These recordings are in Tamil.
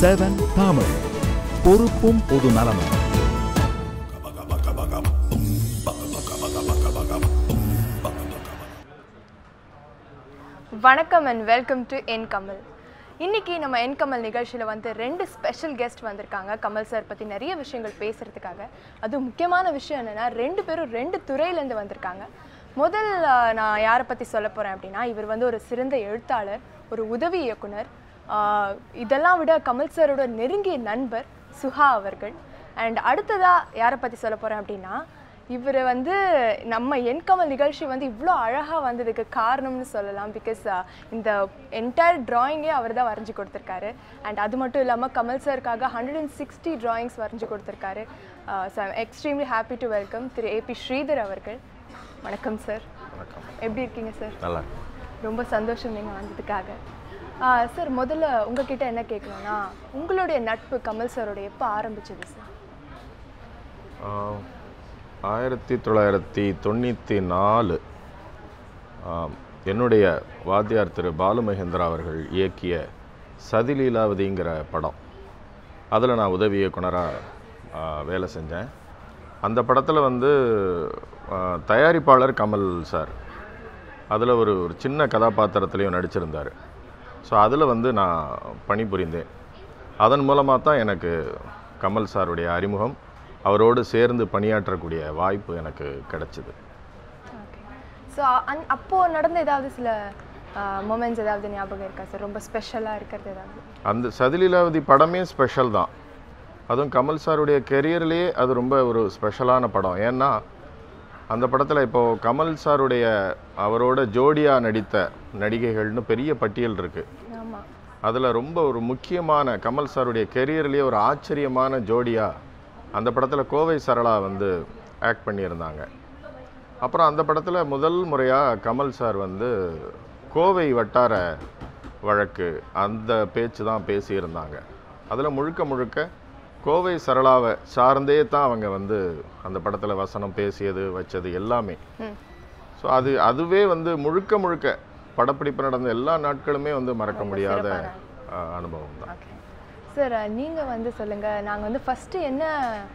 செவன் தமிழ் பொறுப்பும் பொது நலமும் வணக்கம் அண்ட் வெல்கம் டு என் கமல் இன்னைக்கு நம்ம என் கமல் நிகழ்ச்சியில் வந்து ரெண்டு ஸ்பெஷல் கெஸ்ட் வந்திருக்காங்க கமல் சார் பற்றி நிறைய விஷயங்கள் பேசுறதுக்காக அதுவும் முக்கியமான விஷயம் என்னென்னா ரெண்டு பேரும் ரெண்டு துறையிலேருந்து வந்திருக்காங்க முதல் ஆஹ், நான் யாரை பற்றி சொல்ல போகிறேன் அப்படின்னா இவர் வந்து ஒரு சிறந்த எழுத்தாளர் ஒரு உதவி இயக்குனர் ஆஹ், இதெல்லாம் விட கமல் சாரோட நெருங்கிய நண்பர் சுஹா அவர்கள் அண்ட் அடுத்ததாக யாரை பற்றி சொல்ல போகிறேன் அப்படின்னா இவர் வந்து நம்ம என்கமல் நிகழ்ச்சி வந்து இவ்வளோ அழகாக வந்ததுக்கு காரணம்னு சொல்லலாம் பிகாஸ் இந்த என்டையர் ட்ராயிங்கே அவர் தான் வரைஞ்சி கொடுத்துருக்காரு அண்ட் அது மட்டும் இல்லாமல் கமல் சாருக்காக ஹண்ட்ரட் அண்ட் சிக்ஸ்டி ட்ராயிங்ஸ் வரைஞ்சி கொடுத்துருக்காரு so I'm extremely happy to welcome Thiru AP Sridhar அவர்கள் வணக்கம் சார் வணக்கம் எப்படி இருக்கீங்க சார் நல்லா ரொம்ப சந்தோஷம் நீங்கள் வந்ததுக்காக சார் முதல்ல உங்ககிட்ட என்ன கேட்கணும்னா உங்களுடைய நட்பு கமல் சாரோட எப்போ ஆரம்பிச்சது சார் ஆஹ், ஆயிரத்தி தொள்ளாயிரத்தி தொண்ணூற்றி நாலு ஆம், என்னுடைய வாத்தியார் திரு பாலு மகேந்திரா அவர்கள் இயக்கிய சதிலீலாவதிங்கிற படம் அதில் நான் உதவி இயக்குனராக வேலை செஞ்சேன் அந்த படத்தில் வந்து ஆஹ், தயாரிப்பாளர் கமல் சார் அதில் ஒரு ஒரு சின்ன கதாபாத்திரத்துலேயும் நடிச்சிருந்தார் ஸோ அதில் வந்து நான் பணிபுரிந்தேன் அதன் மூலமாக தான் எனக்கு கமல் சாருடைய அறிமுகம் அவரோடு சேர்ந்து பணியாற்றக்கூடிய வாய்ப்பு எனக்கு கிடைச்சிது ஓகே ஸோ அந் அப்போது நடந்த ஏதாவது சில மூமெண்ட்ஸ் ஏதாவது ஞாபகம் இருக்கா சார் ரொம்ப ஸ்பெஷலாக இருக்கிறது ஏதாவது அந்த சதிலீலாவதி படமே ஸ்பெஷல் தான் அதுவும் கமல் சாருடைய கெரியர்லேயே அது ரொம்ப ஒரு ஸ்பெஷலான படம் ஏன்னா அந்த படத்தில் இப்போது கமல் சாருடைய அவரோட ஜோடியாக நடித்த நடிகைகள்னு பெரிய பட்டியல் இருக்குது ஆமாம் அதில் ரொம்ப ஒரு முக்கியமான கமல் சாருடைய கெரியர்லேயே ஒரு ஆச்சரியமான ஜோடியாக அந்த படத்தில் கோவை சரளா வந்து ஆக்ட் பண்ணியிருந்தாங்க அப்புறம் அந்த படத்தில் முதல் முறையாக கமல் சார் வந்து கோவை வட்டார வழக்கு அந்த பேச்சு தான் பேசியிருந்தாங்க அதில் முழுக்க முழுக்க கோவை சரளாவை சார்ந்தே தான் அவங்க வந்து அந்த படத்தில் வசனம் பேசியது வச்சது எல்லாமே ம் ஸோ அது அதுவே வந்து முழுக்க முழுக்க படப்பிடிப்பு நடந்த எல்லா நாட்களுமே வந்து மறக்க முடியாத அஹ், அனுபவம் தான் ஓகே சார் நீங்கள் வந்து சொல்லுங்கள் நாங்கள் வந்து ஃபஸ்ட்டு என்ன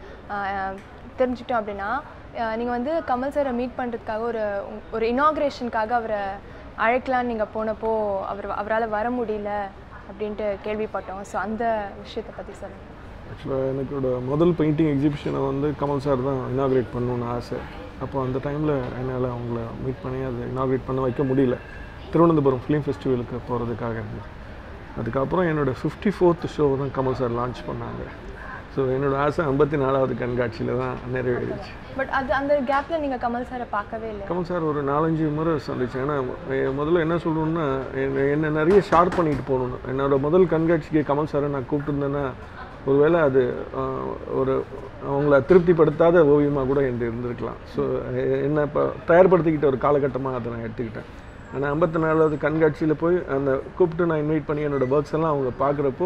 அஹ், தெரிஞ்சுக்கிட்டோம் அப்படின்னா நீங்கள் வந்து கமல் சாரை மீட் பண்ணுறதுக்காக ஒரு ஒரு இனாக்ரேஷனுக்காக அவரை அழைக்கலான்னு நீங்கள் போனப்போ அவர் அவரால் வர முடியல அப்படின்ட்டு கேள்விப்பட்டோம் ஸோ அந்த விஷயத்தை பற்றி சொல்லுங்கள் ஆக்சுவலாக எனக்கோட முதல் பெயிண்டிங் எக்ஸிபிஷனை வந்து கமல் சார் தான் இனாக்ரேட் பண்ணணும்னு ஆசை அப்போ அந்த டைமில் என்னால் அவங்கள மீட் பண்ணி அதை இனாக்ரேட் பண்ண வைக்க முடியல திருவனந்தபுரம் ஃபிலிம் ஃபெஸ்டிவலுக்கு போகிறதுக்காக இருந்தது அதுக்கப்புறம் என்னோட ஃபிஃப்டி ஃபோர்த் ஷோ தான் கமல் சார் லான்ச் பண்ணாங்க ஸோ என்னோட ஆசை ஐம்பத்தி நாலாவது கண்காட்சியில் தான் நிறைவேறிச்சு பட் அது அந்த கேப்பில் நீங்கள் கமல் சாரை பார்க்கவே இல்லை கமல் சார் ஒரு நாலஞ்சு முறை சந்திச்சேன் ஏன்னா எ- முதல்ல என்ன சொல்லணும்னா என்னை என்னை நிறைய ஷார்ப் பண்ணிட்டு போகணும் என்னோட முதல் கண்காட்சிக்கு கமல் சாரை நான் கூப்பிட்டுருந்தேன்னா ஒருவேளை அது ஆஹ், ஒரு அவங்கள திருப்திப்படுத்தாத ஓவியமாக கூட என்று இருந்திருக்கலாம் ஸோ என்னை இப்போ தயார்படுத்திக்கிட்ட ஒரு காலகட்டமாக அதை நான் எடுத்துக்கிட்டேன் ஆனால் ஐம்பத்தி நாலாவது கண்காட்சியில் போய் அந்த கூப்பிட்டு நான் இன்வைட் பண்ணி என்னோட ஒர்க்ஸ் எல்லாம் அவங்க பார்க்குறப்போ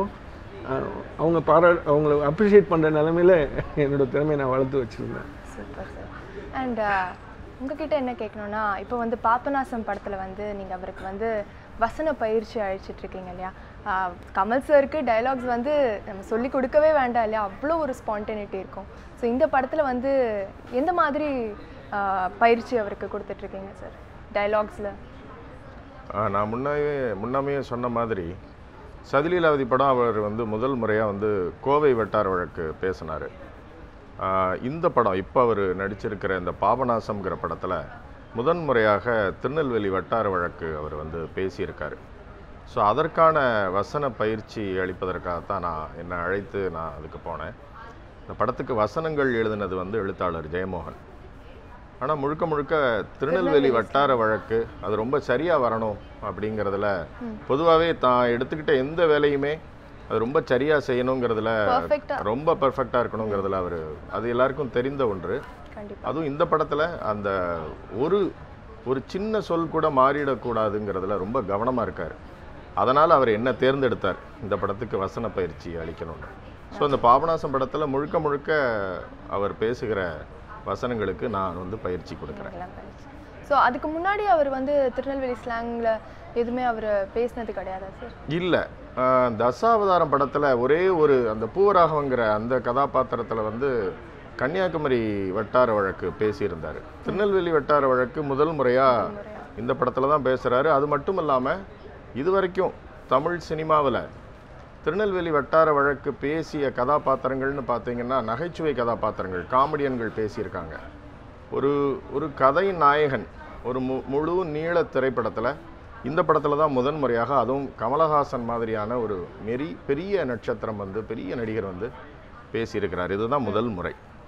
அவங்க பாரா அவங்கள அப்ரிஷியேட் பண்ணுற நிலமையில என்னோட திறமையை நான் வளர்த்து வச்சுருந்தேன் சூப்பர் சார் அண்ட் உங்ககிட்ட என்ன கேட்கணும்னா இப்போ வந்து பாப்பநாசம் படத்தில் வந்து நீங்கள் அவருக்கு வந்து வசன பயிற்சி அழைச்சிட்டு இருக்கீங்க இல்லையா ஆஹ் கமல் சாருக்கு டயலாக்ஸ் வந்து நம்ம சொல்லி கொடுக்கவே வேண்டாம் இல்லையா அவ்வளோ ஒரு ஸ்பான்டெனிட்டி இருக்கும் ஸோ இந்த படத்தில் வந்து எந்த மாதிரி ஆஹ் பயிற்சி அவருக்கு கொடுத்துட்ருக்கீங்க சார் டயலாக்ஸில் ஆ, நான் முன்னாவே முன்னாமையே சொன்ன மாதிரி சதிலீலாவதி படம் அவர் வந்து முதல் முறையாக வந்து கோவை வட்டார வழக்கு பேசினார் இந்த படம் இப்போ அவர் நடிச்சிருக்கிற இந்த பாபநாசம்ங்கிற படத்தில் முதன் முறையாக திருநெல்வேலி வட்டார வழக்கு அவர் வந்து பேசியிருக்காரு ஸோ அதற்கான வசன பயிற்சி அளிப்பதற்காகத்தான் நான் என்னை அழைத்து நான் அதுக்கு போனேன் இந்த படத்துக்கு வசனங்கள் எழுதினது வந்து எழுத்தாளர் ஜெயமோகன் ஆனால் முழுக்க முழுக்க திருநெல்வேலி வட்டார வழக்கு அது ரொம்ப சரியாக வரணும் அப்படிங்கிறதுல பொதுவாகவே தான் எடுத்துக்கிட்ட எந்த வேலையுமே அது ரொம்ப சரியாக செய்யணுங்கிறதுல Perfect-ஆ. ரொம்ப பர்ஃபெக்டாக இருக்கணுங்கிறதுல அவர் அது எல்லாருக்கும் தெரிந்த ஒன்று கண்டிப்பாக அதுவும் இந்த படத்தில் அந்த ஒரு ஒரு சின்ன சொல் கூட மாறிடக்கூடாதுங்கிறதுல ரொம்ப கவனமாக இருக்கார் அதனால் அவர் என்ன தேர்ந்தெடுத்தார் இந்த படத்துக்கு வசன பயிற்சி அளிக்கணும்னு ஸோ இந்த பாபநாசம் படத்தில் முழுக்க முழுக்க அவர் பேசுகிற வசனங்களுக்கு நான் வந்து பயிற்சி கொடுக்குறேன் ஸோ அதுக்கு முன்னாடி அவர் வந்து திருநெல்வேலி ஸ்லாங்கில் எதுவுமே அவர் பேசினது கிடையாதா சார் இல்லை தசாவதாரம் படத்தில் ஒரே ஒரு அந்த பூவராகவங்கிற அந்த கதாபாத்திரத்தில் வந்து கன்னியாகுமரி வட்டார வழக்கு பேசியிருந்தார் திருநெல்வேலி வட்டார வழக்கு முதல் முறையாக இந்த படத்தில் தான் பேசுகிறாரு அது மட்டும் இல்லாமல் இதுவரைக்கும் தமிழ் சினிமாவில் திருநெல்வேலி வட்டார வழக்கு பேசிய கதாபாத்திரங்கள்னு பார்த்தீங்கன்னா நகைச்சுவை கதாபாத்திரங்கள் காமெடியன்கள் பேசியிருக்காங்க ஒரு ஒரு கதை நாயகன் ஒரு மு முழு நீள திரைப்படத்தில் இந்த படத்தில் தான் முதன் முறையாக அதுவும் கமலஹாசன் மாதிரியான ஒரு மெரி பெரிய நட்சத்திரம் வந்து பெரிய நடிகர் வந்து பேசியிருக்கிறார் இதுதான் முதல் முறை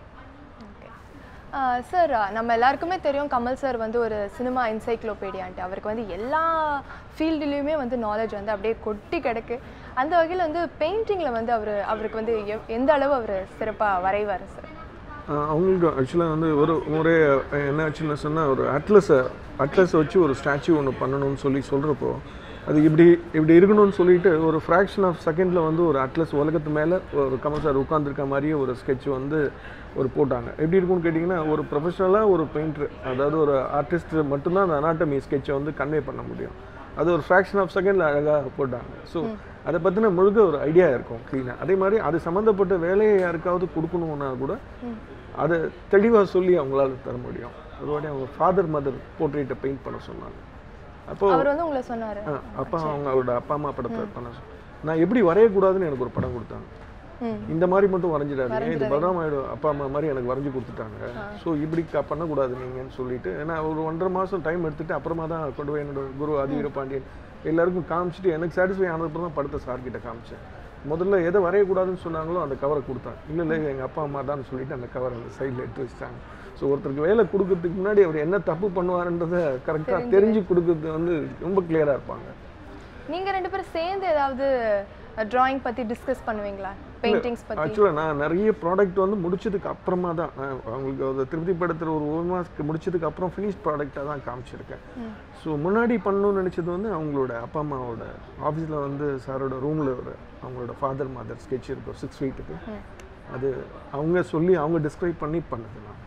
ஓகே சார் நம்ம எல்லாருக்குமே தெரியும் கமல் சார் வந்து ஒரு சினிமா என்சைக்ளோபீடியான்ட்டு அவருக்கு வந்து எல்லா ஃபீல்டுலேயுமே வந்து நாலேஜ் வந்து அப்படியே கொட்டி கிடக்கு அந்த வகையில் வந்து பெயிண்டிங்கில் வந்து அவர் அவருக்கு வந்து எவ்- எந்த அளவு அவர் சிறப்பாக வரைவார் சார் ஆஹ் அவங்களுக்கு ஆக்சுவலாக வந்து ஒரு முறை என்ன ஆச்சுன்னு சொன்னால் ஒரு அட்லஸை அட்லஸை வச்சு ஒரு ஸ்டாச்சு ஒன்று பண்ணணும்னு சொல்லி சொல்கிறப்போ அது இப்படி இப்படி இருக்கணும்னு சொல்லிட்டு ஒரு ஃப்ராக்ஷன் ஆஃப் செகண்டில் வந்து ஒரு அட்லஸ் உலகத்து மேலே ஒரு கமல் சார் உட்காந்துருக்க மாதிரியே ஒரு ஸ்கெட்ச் வந்து ஒரு போட்டாங்க எப்படி இருக்கும்னு கேட்டிங்கன்னா ஒரு ப்ரொஃபஷனலாக ஒரு பெயிண்டர் அதாவது ஒரு ஆர்டிஸ்ட் மட்டும்தான் அந்த அனாட்டமி ஸ்கெட்சை வந்து கன்வே பண்ண முடியும் அது ஒரு ஃப்ராக்ஷன் ஆஃப் செகண்டில் அழகாக போட்டாங்க ஸோ அதை பற்றின முழுக்க ஒரு ஐடியா இருக்கும் க்ளீனாக அதே மாதிரி அது சம்மந்தப்பட்ட வேலையை யாருக்காவது கொடுக்கணுன்னா கூட அதை தெளிவாக சொல்லி அவங்களால தர முடியும் ஒரு வாட்டி அவங்க ஃபாதர் மதர் போர்ட்ரேட்டை பெயிண்ட் பண்ண சொன்னாங்க அப்போ அவர் வந்து உங்களை சொன்னார் ஆ, அப்பா அவங்க அவரோட அப்பா அம்மா படத்தை பண்ண சொ- நான் எப்படி வரையக்கூடாதுன்னு எனக்கு ஒரு படம் கொடுத்தாங்க ம் இந்த மாதிரி மட்டும் வரைஞ்சிடாதீங்க இது பலராம் ஆயிடு அப்பா அம்மா மாதிரி எனக்கு வரைஞ்சி கொடுத்துட்டாங்க ஸோ இப்படி க- பண்ணக்கூடாது நீங்கன்னு சொல்லிட்டு ஏன்னா ஒரு ஒன்றரை மாதம் டைம் எடுத்துட்டு அப்புறமா தான் கொண்டு போய் என்னோட குரு ஆதிவீர பாண்டியன் எல்லாருக்கும் காமிச்சிட்டு எனக்கு சாட்டிஸ்ஃபை ஆனதுக்கப்புறம் தான் படத்தை சார்கிட்ட காமிச்சேன் முதல்ல எதை வரையக்கூடாதுன்னு சொன்னாங்களோ அந்த கவரை கொடுத்தேன் இல்லை இல்லை எங்கள் அப்பா அம்மா தான் சொல்லிட்டு அந்த கவரை அந்த சைடில் எடுத்து வச்சிட்டாங்க ஸோ ஒருத்தருக்கு வேலை கொடுக்கறதுக்கு முன்னாடி அவர் என்ன தப்பு பண்ணுவாருன்றதை கரெக்டாக தெரிஞ்சு கொடுக்கறது வந்து ரொம்ப கிளியராக இருப்பாங்க நீங்கள் ரெண்டு பேரும் சேர்ந்து ஏதாவது டிராயிங் பற்றி டிஸ்கஸ் பண்ணுவீங்களா பெயிண்டிங்ஸ் பற்றி ஆக்சுவலாக நான் நிறைய ப்ராடக்ட் வந்து முடிச்சதுக்கு அப்புறமா தான் நான் அவங்களுக்கு ஒரு திருப்தி படத்தில் ஒரு ஒரு மாதத்துக்கு முடிச்சதுக்கு அப்புறம் ஃபினிஷ் ப்ராடக்டாக தான் காமிச்சிருக்கேன் ஸோ முன்னாடி பண்ணணும்னு நினச்சது வந்து அவங்களோட அப்பா அம்மாவோட ஆஃபீஸில் வந்து சாரோட ரூமில் ஒரு அவங்களோட ஃபாதர் மதர் ஸ்கெட்ச் இருக்கும் சிக்ஸ் ஃபீட்டுக்கு அது அவங்க சொல்லி அவங்க டிஸ்கிரைப் பண்ணி பண்ணது நான்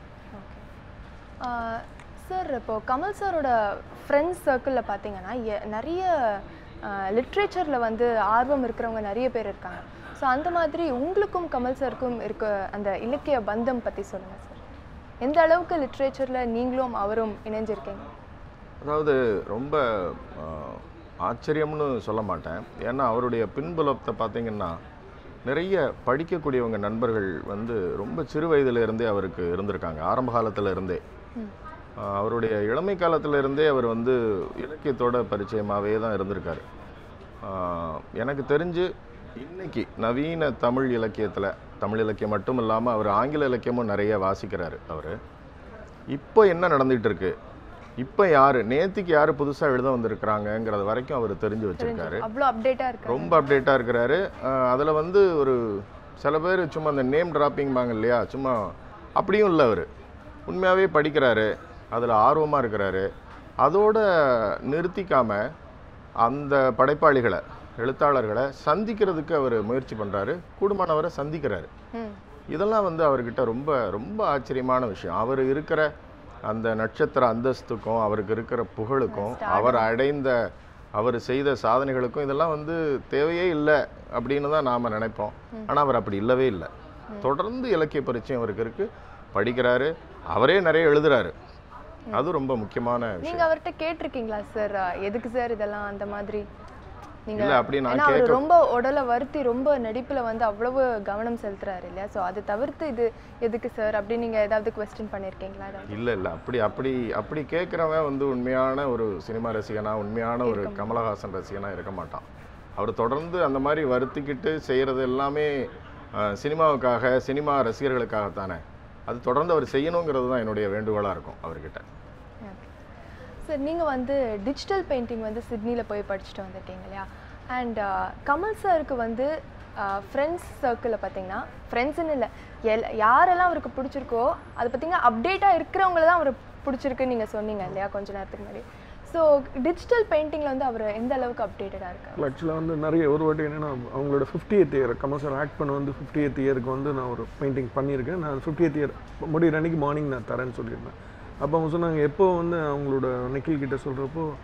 சார் இப்போ கமல் சாரோட ஃப்ரெண்ட்ஸ் சர்க்கிளில் பார்த்தீங்கன்னா எ- நிறைய லிட்ரேச்சரில் வந்து ஆர்வம் இருக்கிறவங்க நிறைய பேர் இருக்காங்க ஸோ அந்த மாதிரி உங்களுக்கும் கமல் சாருக்கும் இருக்க அந்த இலக்கிய பந்தம் பற்றி சொல்லுங்கள் சார் எந்த அளவுக்கு லிட்ரேச்சரில் நீங்களும் அவரும் இணைஞ்சிருக்கீங்க அதாவது ரொம்ப ஆஹ், ஆச்சரியம்னு சொல்ல மாட்டேன் ஏன்னா அவருடைய பின்புலத்தை பார்த்தீங்கன்னா நிறைய படிக்கக்கூடியவங்க நண்பர்கள் வந்து ரொம்ப சிறு வயதுல இருந்தே அவருக்கு இருந்திருக்காங்க ஆரம்ப காலத்துல இருந்தே ஆஹ், அவருடைய இளமை காலத்துல இருந்தே அவர் வந்து இலக்கியத்தோட பரிச்சயமாகவே தான் இருந்திருக்காரு ஆஹ், எனக்கு தெரிஞ்சு இன்னைக்கு நவீன தமிழ் இலக்கியத்தில் தமிழ் இலக்கியம் மட்டும் இல்லாமல் அவர் ஆங்கில இலக்கியமும் நிறைய வாசிக்கிறாரு அவர் இப்போ என்ன நடந்துகிட்டு இருக்கு இப்போ யார் நேத்திக்கு யார் புதுசாக எழுத வந்திருக்கிறாங்கங்கிறது வரைக்கும் அவர் தெரிஞ்சு வச்சிருக்காரு அவ்வளோ அப்டேட்டாக இருக்கு ரொம்ப அப்டேட்டாக இருக்கிறாரு அதில் வந்து ஒரு சில பேர் சும்மா அந்த நேம் டிராப்பிங் பாங்க இல்லையா சும்மா அப்படியும் இல்லை அவர் உண்மையாகவே படிக்கிறாரு அதில் ஆர்வமாக இருக்கிறாரு அதோட நிறுத்திக்காம அந்த படைப்பாளிகளை எழுத்தாளர்களை சந்திக்கிறதுக்கு அவர் முயற்சி பண்ணுறாரு கூடுமானவரை சந்திக்கிறாரு ம் இதெல்லாம் வந்து அவர்கிட்ட ரொம்ப ரொம்ப ஆச்சரியமான விஷயம் அவர் இருக்கிற அந்த நட்சத்திர அந்தஸ்துக்கும் அவருக்கு இருக்கிற புகழுக்கும் அவர் அடைந்த அவர் செய்த சாதனைகளுக்கும் இதெல்லாம் வந்து தேவையே இல்லை அப்படின்னு தான் நாம் நினைப்போம் ஆனால் அவர் அப்படி இல்லவே இல்லை தொடர்ந்து இலக்கிய பரிச்சயம் அவருக்கு இருக்கு படிக்கிறாரு அவரே நிறைய எழுதுறாரு அது ரொம்ப முக்கியமான விஷயம் நீங்கள் அவர்கிட்ட கேட்டிருக்கீங்களா சார் எதுக்கு சார் இதெல்லாம் அந்த மாதிரி நீங்க இல்ல, அப்படி நான் ஏன்னா அவர் கேட்க- ரொம்ப உடலை வருத்தி ரொம்ப நடிப்புல வந்து அவ்வளவு கவனம் செலுத்துறாரு இல்லையா ஸோ அதை தவிர்த்து இது எதுக்கு சார் அப்படி நீங்க ஏதாவது கொஸ்டின் பண்ணியிருக்கீங்களா ஏதாவது இல்லை இல்லை அப்படி அப்படி அப்படி கேட்குறவன் வந்து உண்மையான ஒரு சினிமா ரசிகனா உண்மையான ஒரு கமலஹாசன் ரசிகனா இருக்க மாட்டான் அவர் தொடர்ந்து அந்த மாதிரி வருத்திக்கிட்டு செய்கிறது எல்லாமே அஹ், சினிமாவுக்காக சினிமா ரசிகர்களுக்காகத்தானே அது தொடர்ந்து அவர் செய்யணுங்கிறது தான் என்னுடைய வேண்டுகோளாக இருக்கும் அவர்கிட்ட சார் நீங்கள் வந்து டிஜிட்டல் பெயிண்டிங் வந்து சிட்னியில் போய் படிச்சுட்டு வந்திருக்கீங்க இல்லையா அண்ட் கமல் சாருக்கு வந்து ஃப்ரெண்ட்ஸ் சர்க்கிளில் பார்த்தீங்கன்னா ஃப்ரெண்ட்ஸ்னு இல்லை எல் யாரெல்லாம் அவருக்கு பிடிச்சிருக்கோ அது பார்த்தீங்கன்னா அப்டேட்டாக இருக்கிறவங்கள தான் அவர் பிடிச்சிருக்குன்னு நீங்கள் சொன்னீங்க இல்லையா கொஞ்ச நேரத்துக்கு முன்னாடி ஸோ டிஜிட்டல் பெயிண்டிங்கில் வந்து அவர் எந்த அளவுக்கு அப்டேட்டடாக இருக்காரு ஆக்சுவலாக வந்து நிறைய ஒரு வாட்டி என்னன்னா அவங்களோட 50th year Kamal sir act பண்ண வந்து 50th இயருக்கு வந்து நான் ஒரு பெயிண்டிங் பண்ணியிருக்கேன் நான் 50th இயர் முடிகிற அன்னைக்கு மார்னிங் நான் தரேன்னு சொல்லியிருந்தேன் அப்போ அவங்க சொன்னாங்க எப்போ வந்து அவங்களோட நிக்கில் கிட்ட சொல்கிறப்போ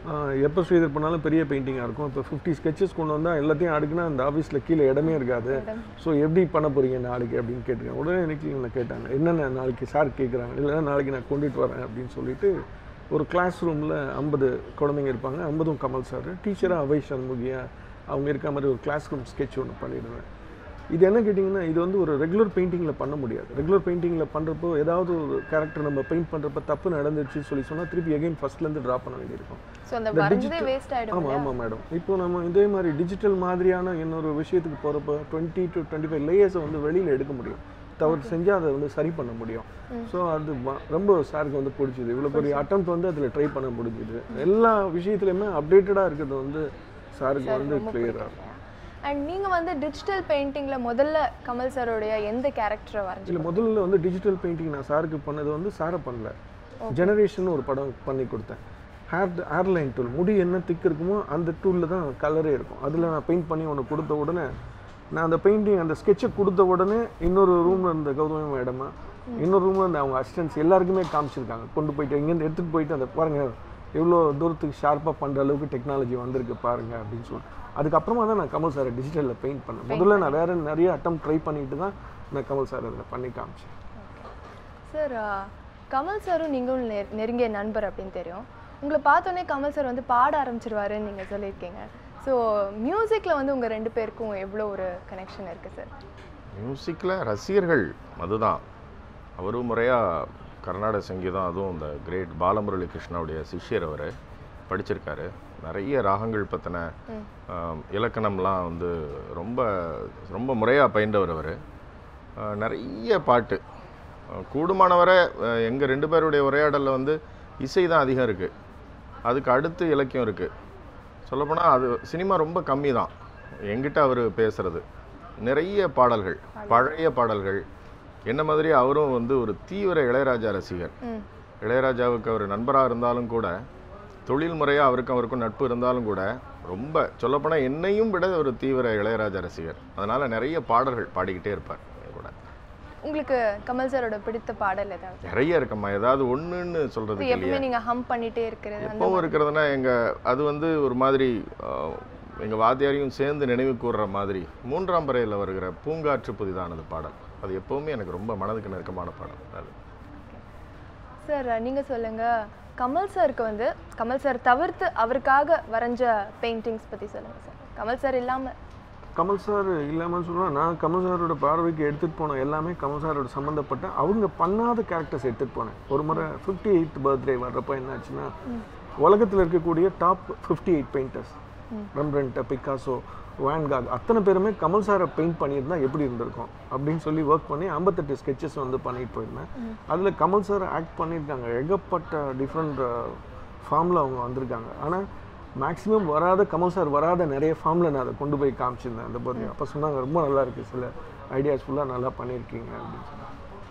எப்போ ஸ்ரீதர் பண்ணாலும் பெரிய பெயிண்டிங்காக இருக்கும் இப்போ ஃபிஃப்டி ஸ்கெச்சஸ் கொண்டு வந்தால் எல்லாத்தையும் அடுக்குனா அந்த ஆஃபீஸில் கீழே இடமே இருக்காது ஸோ எப்படி பண்ண போகிறீங்க நாளைக்கு அப்படின்னு கேட்டிருக்கேன் உடனே எனக்கு இவங்க கேட்டாங்க என்னென்ன நாளைக்கு சார் கேட்குறாங்க இல்லைன்னா நாளைக்கு நான் கொண்டுட்டு வரேன் அப்படின்னு சொல்லிட்டு ஒரு கிளாஸ் ரூமில் ஐம்பது குழந்தைங்க இருப்பாங்க ஐம்பதும் கமல் சார் டீச்சராக அவை சண்முகியா அவங்க இருக்க மாதிரி ஒரு கிளாஸ் ரூம் ஸ்கெட்ச் ஒன்று பண்ணிடுவேன் இது என்ன கேட்டிங்கன்னா இது வந்து ஒரு ரெகுலர் பெயிண்டிங்கில் பண்ண முடியாது ரெகுலர் பெயிண்டிங்கில் பண்ணுறப்போ ஏதாவது ஒரு கேரக்டர் நம்ம பெயிண்ட் பண்ணுறப்ப தப்பு நடந்துச்சு சொல்லி சொன்னால் திருப்பி எகைன் ஃபஸ்ட்லேருந்து ட்ரா பண்ண வேண்டியிருக்கும் ஸோ அந்த இந்த வரைஞ்சதே digital- வேஸ்ட் ஆயிடும் ஆமாம் ஆமாம் மேடம் இப்போ நம்ம இதே மாதிரி டிஜிட்டல் மாதிரியான இன்னொரு விஷயத்துக்கு போகிறப்ப டுவெண்ட்டி டு டுவெண்ட்டி ஃபைவ் லேயர்ஸை வந்து வெளியில் எடுக்க முடியும் தவறு செஞ்சால் அதை வந்து சரி பண்ண முடியும் ஸோ அது வ- ரொம்ப சாருக்கு வந்து பிடிச்சிது இவ்வளோ பெரிய அட்டம் வந்து அதில் ட்ரை பண்ண முடிஞ்சுது எல்லா விஷயத்துலையுமே அப்டேட்டடாக இருக்கிறது வந்து சாருக்கு வந்து கிளியராக இருக்கும் அண்ட் நீங்க வந்து டிஜிட்டல் பெயிண்டிங்ல முதல்ல கமல் சாரோடைய எந்த கேரக்டரை வரைஞ்சி இல்லை முதல்ல வந்து டிஜிட்டல் பெயிண்டிங் நான் சாருக்கு பண்ணது வந்து சாரை பண்ணல ஜெனரேஷன் ஒரு படம் பண்ணி கொடுத்தேன் ஹேர் ஹேர்லைன் டூல் முடி என்ன திக் இருக்குமோ அந்த டூலில் தான் கலரே இருக்கும் அதில் நான் பெயிண்ட் பண்ணி ஒன்று கொடுத்த உடனே நான் அந்த பெயிண்டிங் அந்த ஸ்கெட்சை கொடுத்த உடனே இன்னொரு ரூமில் இருந்த கௌதமி மேடமா இன்னொரு ரூமில் இருந்த அவங்க அசிஸ்டன்ஸ் எல்லாருக்குமே காமிச்சிருக்காங்க கொண்டு போயிட்டு இங்கேருந்து எடுத்துகிட்டு போயிட்டு அந்த பாருங்க எவ்வளோ தூரத்துக்கு ஷார்ப்பாக பண்ணுற அளவுக்கு டெக்னாலஜி வந்திருக்கு பாருங்க அப்படின்னு சொல்லி அதுக்கப்புறமா தான் நான் கமல் சாரை டிஜிட்டலில் பெயிண்ட் பண்ணேன் முதல்ல நான் வேறு நிறைய அட்டம் ட்ரை பண்ணிட்டு தான் நான் கமல் சார் அதில் பண்ணி காமிச்சேன் சார் கமல் சாரும் நீங்களும் நெ- நெருங்கிய நண்பர் அப்படின்னு தெரியும் உங்களை பார்த்தோன்னே கமல் சார் வந்து பாட ஆரம்பிச்சிருவாருன்னு நீங்கள் சொல்லியிருக்கீங்க ஸோ மியூசிக்கில் வந்து உங்கள் ரெண்டு பேருக்கும் எவ்வளோ ஒரு கனெக்ஷன் இருக்குது சார் மியூசிக்கில் ரசிகர்கள் அதுதான் அவரும் முறையாக கர்நாடக சங்கீதம் அதுவும் இந்த கிரேட் பாலமுரளி கிருஷ்ணாவுடைய சிஷ்யர் அவர் படிச்சிருக்காரு நிறைய ராகங்கள் பற்றின இலக்கணம்லாம் வந்து ரொம்ப ரொம்ப முறையாக பயின்றவர் அவர் நிறைய பாட்டு அஹ், கூடுமானவரை எங்கள் ரெண்டு பேருடைய உரையாடலில் வந்து இசை தான் அதிகம் இருக்குது அதுக்கு அடுத்து இலக்கியம் இருக்குது சொல்லப்போனால் அது சினிமா ரொம்ப கம்மி தான் எங்கிட்ட அவர் பேசுறது நிறைய பாடல்கள் பழைய பாடல்கள் என்ன மாதிரி அவரும் வந்து ஒரு தீவிர இளையராஜா ரசிகர் ம் இளையராஜாவுக்கு அவர் நண்பராக இருந்தாலும் கூட தொழில் முறையாக அவருக்கும் அவருக்கும் நட்பு இருந்தாலும் கூட ரொம்ப சொல்லப்போனால் என்னையும் விட ஒரு தீவிர இளையராஜா ரசிகர் அதனால் நிறைய பாடல்கள் பாடிக்கிட்டே இருப்பார் என் கூட உங்களுக்கு கமல் சாரோட பிடித்த பாடல் ஏதாவது நிறைய இருக்கம்மா ஏதாவது ஒன்றுன்னு இது சொல்கிறதுக்கு இல்லையா எப்பவுமே நீங்கள் ஹம் பண்ணிட்டே இருக்கிறது அந்த எப்பவும் இருக்கிறதுனா எங்கள் அது வந்து ஒரு மாதிரி எங்கள் வாத்தியாரையும் சேர்ந்து நினைவு கூர்ற மாதிரி மூன்றாம் பறையில் வருகிற பூங்காற்று புதிதானது பாடல் அது எப்பவுமே எனக்கு ரொம்ப மனதுக்கு நெருக்கமான பாடல் அது சார் நீங்கள் சொல்லுங்கள் கமல் சாருக்கு வந்து கமல் சார் தவிர்த்து அவருக்காக வரைஞ்ச பெயிண்டிங்ஸ் பற்றி சொல்லுங்கள் சார் கமல் சார் இல்லாமல் கமல் சார் இல்லாமல் சொன்னால் நான் கமல் சாரோட பார்வைக்கு எடுத்துகிட்டு போன எல்லாமே கமல் சாரோட சம்மந்தப்பட்ட அவங்க பண்ணாத கேரக்டர்ஸ் எடுத்துகிட்டு போனேன் ஒரு முறை ஃபிஃப்டி எயித் பர்த்டே வர்றப்ப என்னாச்சுன்னா உலகத்தில் இருக்கக்கூடிய top fifty eight painters Rembrandt Picasso Van Gogh அத்தனை பேருமே கமல் சாரை பெயிண்ட் பண்ணியிருந்தா எப்படி இருந்திருக்கும் அப்படின்னு சொல்லி ஒர்க் பண்ணி ஐம்பத்தெட்டு ஸ்கெச்சஸ் வந்து பண்ணிட்டு போயிருந்தேன் அதில் கமல் சார் ஆக்ட் பண்ணியிருக்காங்க ஏகப்பட்ட டிஃப்ரெண்ட் ஃபார்மில் அவங்க வந்திருக்காங்க ஆனால் மேக்ஸிமம் வராத கமல் சார் வராத நிறைய ஃபார்மில் நான் அதை கொண்டு போய் காமிச்சிருந்தேன் அந்த பர்த்டே அப்போ சொன்னாங்க ரொம்ப நல்லா இருக்குது சில ஐடியாஸ் ஃபுல்லாக நல்லா பண்ணியிருக்கீங்க அப்படின்னு சொல்லி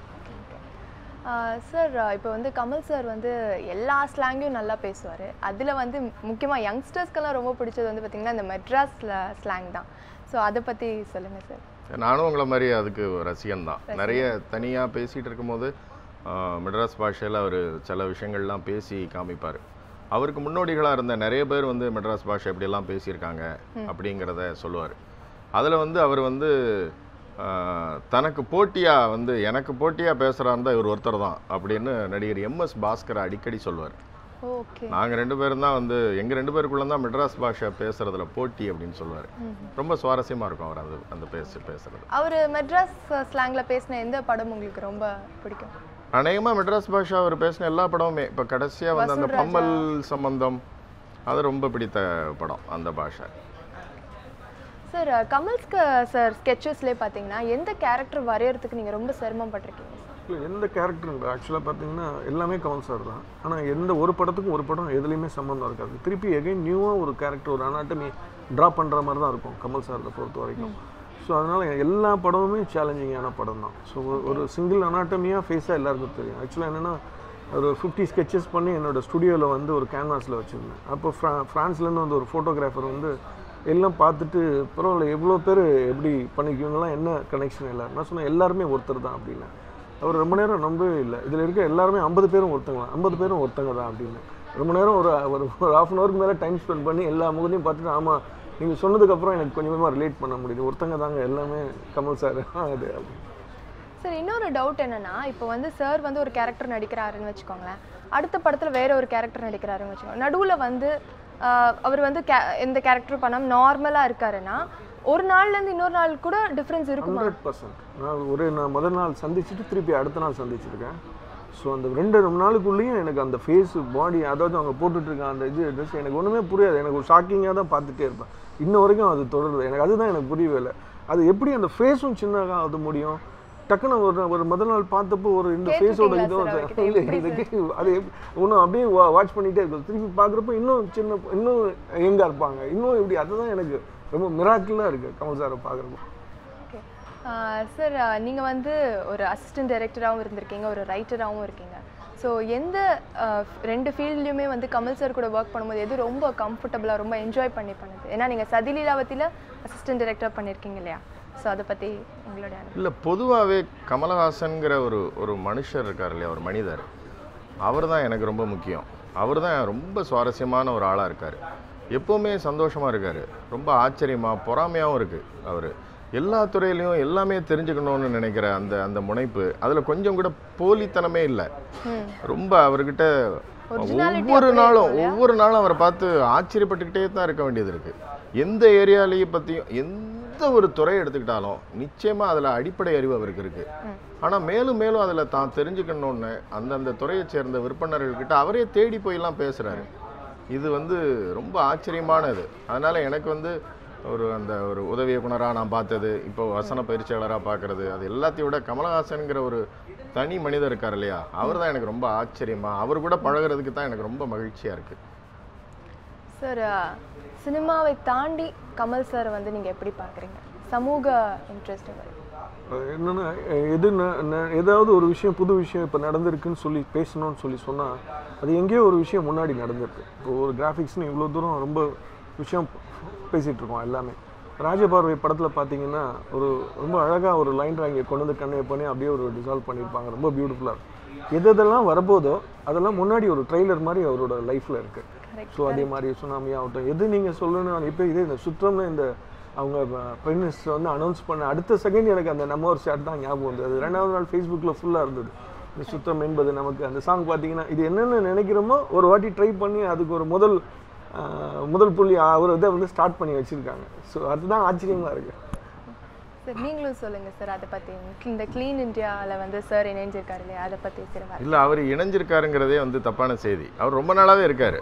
சார் இப்போ வந்து கமல் சார் வந்து எல்லா ஸ்லாங்கையும் நல்லா பேசுவார் அதில் வந்து முக்கியமாக யங்ஸ்டர்ஸ்க்கெல்லாம் ரொம்ப பிடிச்சது வந்து பார்த்திங்கன்னா இந்த மெட்ராஸ் ஸ்லாங் தான் ஸோ அதை பற்றி சொல்லுங்கள் சார் நானும் உங்களை மாதிரி அதுக்கு ரசிகன் தான் நிறைய தனியாக பேசிகிட்டு இருக்கும்போது ஆஹ், மெட்ராஸ் பாஷையில் அவர் சில விஷயங்கள்லாம் பேசி காமிப்பார் அவருக்கு முன்னோடிகளாக இருந்த நிறைய பேர் வந்து மெட்ராஸ் பாஷை எப்படியெல்லாம் பேசியிருக்காங்க அப்படிங்கிறத சொல்லுவார் அதில் வந்து அவர் வந்து ஆஹ், தனக்கு போட்டியாக வந்து எனக்கு போட்டியாக பேசுகிறாருந்தா இவர் ஒருத்தர் தான் அப்படின்னு நடிகர் எம்எஸ் பாஸ்கர் அடிக்கடி சொல்லுவார் ஓகே நாங்கள் ரெண்டு பேரும் தான் வந்து எங்கள் ரெண்டு பேருக்குள்ள தான் மெட்ராஸ் பாஷை பேசுகிறதுல போட்டி அப்படின்னு சொல்லுவார் ரொம்ப சுவாரஸ்யமாக இருக்கும் அவர் அந்த அந்த பேச பேசுகிறது அவர் மெட்ராஸ் ஸ்லாங்கில் பேசின எந்த படம் உங்களுக்கு ரொம்ப பிடிக்கும் அநேகமாக மெட்ராஸ் பாஷா அவர் பேசின எல்லா படமுமே இப்போ கடைசியாக வந்து அந்த வசூல் ராஜா. பம்மல் சம்பந்தம் அது ரொம்ப பிடித்த படம் அந்த பாஷை சார் கமல்ஸ்க்கு சார் ஸ்கெச்சஸ்லேயே பார்த்தீங்கன்னா எந்த கேரக்டர் வரையறதுக்கு நீங்கள் ரொம்ப சிரமப்பட்டிருக்கீங்க சார் இல்லை எந்த கேரக்டர் ஆக்சுவலாக பார்த்தீங்கன்னா எல்லாமே கமல் சார் தான் ஆனால் எந்த ஒரு படத்துக்கும் ஒரு படம் எதுலேயுமே சம்மந்தம் இருக்காது திருப்பி எகைன் நியூவாக ஒரு கேரக்டர் ஒரு அனாட்டமி ட்ரா பண்ணுற மாதிரி தான் இருக்கும் கமல் சாரை பொறுத்த வரைக்கும் ஸோ அதனால் எல்லா படமுமே சேலஞ்சிங்கான படம் தான் ஸோ ஒரு சிங்கிள் அனாட்டமியாக ஃபேஸாக எல்லாருக்கும் தெரியும் ஆக்சுவலாக என்னென்னா ஒரு ஃபிஃப்டி ஸ்கெச்சஸ் பண்ணி என்னோட ஸ்டுடியோவில் வந்து ஒரு கேன்வாஸில் வச்சுருந்தேன் அப்போ ஃப்ரா ஃப்ரான்ஸ்லேருந்து வந்து ஒரு ஃபோட்டோகிராஃபர் வந்து எல்லாம் பார்த்துட்டு பரவாயில்ல எவ்வளோ பேர் எப்படி பண்ணிக்குவீங்களாம் என்ன கனெக்ஷன் எல்லாரும் நான் சொன்னேன் எல்லாருமே ஒருத்தர் தான் அப்படின்னு அவர் ரொம்ப நேரம் நம்பவே இல்லை இதில் இருக்க எல்லாருமே ஐம்பது பேரும் ஒருத்தங்க ஐம்பது பேரும் ஒருத்தங்க தான் அப்படின்னு ரொம்ப நேரம் ஒரு ஒரு ஒரு ஹாஃப் அன் ஹவருக்கு மேலே டைம் ஸ்பெண்ட் பண்ணி எல்லா முகத்தையும் பார்த்துட்டு ஆமாம் நீங்கள் சொன்னதுக்கப்புறம் எனக்கு கொஞ்சமாக ரிலேட் பண்ண முடியுது ஒருத்தங்க தாங்க எல்லாமே கமல் சார் அது சார் இன்னொரு டவுட் என்னன்னா இப்போ வந்து சார் வந்து ஒரு கேரக்டர் நடிக்கிறாருன்னு வச்சுக்கோங்களேன் அடுத்த படத்தில் வேற ஒரு கேரக்டர் நடிக்கிறாருன்னு வச்சுக்கோங்க நடுவில் வந்து ஆஹ், அவர் வந்து கே- எந்த கேரக்டரும் பண்ணாமல் நார்மலாக இருக்காருன்னா ஒரு நாள்லேருந்து இன்னொரு நாள் கூட டிஃப்ரென்ஸ் இருக்குமா ஹண்ட்ரட் பர்சன்ட் நான் ஒரு நான் முதல் நாள் சந்திச்சுட்டு திருப்பி அடுத்த நாள் சந்திச்சிருக்கேன் ஸோ அந்த ரெண்டு மூணு நாளுக்குள்ளேயும் எனக்கு அந்த ஃபேஸு பாடி அதாவது அவங்க போட்டுட்டு இருக்க அந்த இது ட்ரெஸ் எனக்கு ஒன்றுமே புரியாது எனக்கு ஒரு ஷாக்கிங்காக தான் பார்த்துட்டே இருப்பேன் இன்ன வரைக்கும் அது தொடருது எனக்கு அதுதான் எனக்கு புரியவே இல்லை அது எப்படி அந்த ஃபேஸும் சின்னதாக அது முடியும் டக்குன்னு ஒரு ஒரு முதல் நாள் பார்த்தப்போ ஒரு இந்த ஃபேஸோட கேட்டிருக்கீங்களா இதுவும் sir அவர்கிட்ட? இல்லை எப்படி இதுக்கு அது இன்னும் அப்படியே வாட்ச் பண்ணிகிட்டே இருக்கும் திருப்பி பார்க்குறப்ப இன்னும் சின்ன இன்னும் எங்கே இருப்பாங்க இன்னும் எப்படி அதுதான் எனக்கு ரொம்ப மிராக்கிளாக இருக்குது கமல் சாரை பார்க்குறப்போ ஓகே சார் நீங்கள் வந்து ஒரு அசிஸ்டன்ட் டைரக்டராகவும் இருந்திருக்கீங்க ஒரு ரைட்டராகவும் இருக்கீங்க ஸோ எந்த ஆஹ், ரெண்டு ஃபீல்ட்லையுமே வந்து கமல் சார் கூட ஒர்க் பண்ணும்போது எது ரொம்ப கம்ஃபர்டபுளாக ரொம்ப என்ஜாய் பண்ணி பண்ணுது ஏன்னா நீங்கள் சதிலீலாவத்தியில் அசிஸ்டன்ட் டைரக்டர் பண்ணியிருக்கீங்க இல்லையா ஸோ அதை பற்றி உங்களுடைய அனுபவம். இல்லை பொதுவாகவே கமலஹாசன்கிற ஒரு ஒரு மனுஷர் இருக்கார் இல்லையா ஒரு மனிதர் அவர் தான் எனக்கு ரொம்ப முக்கியம் அவர் தான் ரொம்ப சுவாரஸ்யமான ஒரு ஆளாக இருக்கார் எப்போவுமே சந்தோஷமாக இருக்கார் ரொம்ப ஆச்சரியமாக பொறாமையாகவும் இருக்குது அவர் எல்லா துறையிலையும் எல்லாமே தெரிஞ்சுக்கணும்னு நினைக்கிற அந்த அந்த முனைப்பு அதில் கொஞ்சம் கூட போலித்தனமே இல்லை ம் ரொம்ப அவர்கிட்ட Originality ஒவ்வொரு அப்படியே நாளும் இருக்கும் இல்லையா? ஒவ்வொரு நாளும் அவரை பார்த்து ஆச்சரியப்பட்டுக்கிட்டே தான் இருக்க வேண்டியது இருக்குது எந்த ஏரியாலேயே பற்றியும் எந்த ஒரு துறை எடுத்துக்கிட்டாலும் நிச்சயமாக அதில் அடிப்படை அறிவு அவருக்கு இருக்குது ம். ஆனால் மேலும் மேலும் அதில் தான் தெரிஞ்சுக்கணுன்னு அந்தந்த துறையை சேர்ந்த விற்பனர்கள்கிட்ட அவரே தேடி போயெல்லாம் பேசுகிறாரு இது வந்து ரொம்ப ஆச்சரியமானது அதனால் எனக்கு வந்து ஒரு அந்த ஒரு உதவி இயக்குனராக நான் பார்த்தது இப்போ வசன பயிற்சியாளராக பார்க்குறது அது எல்லாத்தையும் விட கமலஹாசன்கிற ஒரு தனி மனிதர் இருக்கார் இல்லையா அவர் தான் எனக்கு ரொம்ப ஆச்சரியமா அவர் கூட பழகுறதுக்கு தான் எனக்கு ரொம்ப மகிழ்ச்சியாக இருக்குது சார் சினிமாவை தாண்டி கமல் சார் வந்து நீங்கள் எப்படி பார்க்குறீங்க சமூக இன்ட்ரெஸ்ட் அது என்னன்னா எ- எது ந- ந- ஏதாவது ஒரு விஷயம் புது விஷயம் இப்போ நடந்திருக்குன்னு சொல்லி பேசணும்னு சொல்லி சொன்னால் அது எங்கேயோ ஒரு விஷயம் முன்னாடி நடந்திருக்கு இப்போ ஒரு கிராஃபிக்ஸ்னு இவ்வளோ தூரம் ரொம்ப விஷயம் பேசிகிட்டு இருக்கோம் எல்லாமே ராஜபார்வை படத்தில் பார்த்தீங்கன்னா ஒரு ரொம்ப அழகாக ஒரு லைன் ட்ராயிங்கை கொண்டு வந்து கன்வே பண்ணி அப்படியே ஒரு டிசால்வ் பண்ணியிருப்பாங்க ரொம்ப பியூட்டிஃபுல்லாக இருக்கும் எது எதெல்லாம் வரப்போதோ அதெல்லாம் முன்னாடி ஒரு ட்ரெய்லர் மாதிரி அவரோட லைஃப்பில் இருக்குது கரெக்ட் ஸோ அதே மாதிரி சுனாமி ஆகட்டும் எது நீங்கள் சொல்லணும் இப்போ இதே இந்த சுற்றம்னு இந்த அவங்க பிரைம் மினிஸ்டர் வந்து அனௌன்ஸ் பண்ண அடுத்த செகண்ட் எனக்கு அந்த நம்ம ஒரு ஷாட் தான் ஞாபகம் வந்தது அது ரெண்டாவது நாள் ஃபேஸ்புக்கில் ஃபுல்லாக இருந்தது இந்த சுத்தம் என்பது நமக்கு அந்த சாங் பார்த்தீங்கன்னா இது என்னென்ன நினைக்கிறோமோ ஒரு வாட்டி ட்ரை பண்ணி அதுக்கு ஒரு முதல் ஆஹ், முதல் புள்ளி அவர் இதை வந்து ஸ்டார்ட் பண்ணி வச்சுருக்காங்க ஸோ அதுதான் ஆச்சரியமாக இருக்குது சார் நீங்களும் சொல்லுங்கள் சார் அதை பற்றி இந்த க்ளீன் இந்தியாவில் வந்து சார் இணைஞ்சிருக்காரு இல்லையா அதை பற்றி சில வார்த்தை. இல்லை அவர் இணைஞ்சிருக்காருங்கிறதே வந்து தப்பான செய்தி அவர் ரொம்ப நாளாகவே இருக்கார்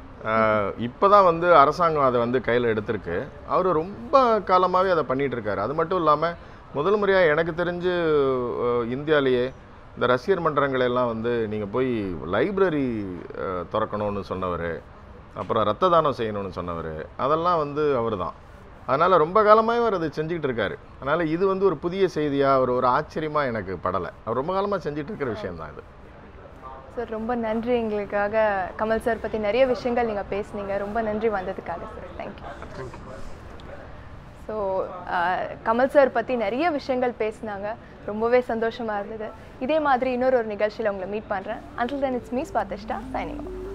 இப்போ தான் வந்து அரசாங்கம் அதை வந்து கையில் எடுத்திருக்கு அவர் ரொம்ப காலமாகவே அதை பண்ணிட்டு இருக்காரு அது மட்டும் இல்லாமல் முதல் முறையாக எனக்கு தெரிஞ்சு அஹ், இந்தியாவிலேயே இந்த ரசிகர் மன்றங்கள் எல்லாம் வந்து நீங்கள் போய் லைப்ரரி திறக்கணும்னு சொன்னவர் அப்புறம் ரத்த தானம் செய்யணும்னு சொன்னவர் அதெல்லாம் வந்து அவர் தான் அதனால் ரொம்ப காலமாகவே அவர் அதை செஞ்சுக்கிட்டு இருக்காரு அதனால் இது வந்து ஒரு புதிய செய்தியாக ஒரு ஒரு ஆச்சரியமாக எனக்கு படலை அவர் ரொம்ப காலமாக செஞ்சுட்டு இருக்கிற விஷயம்தான் இது சார் ரொம்ப நன்றி எங்களுக்காக கமல் சார் பற்றி நிறைய விஷயங்கள் நீங்கள் பேசுனீங்க ரொம்ப நன்றி வந்ததுக்காக sir thank you so Kamal sir பற்றி நிறைய விஷயங்கள் பேசினாங்க ரொம்பவே சந்தோஷமாக இருந்தது இதே மாதிரி இன்னொரு ஒரு நிகழ்ச்சியில் உங்களை மீட் பண்ணுறேன் until then it's miss Bathishta signing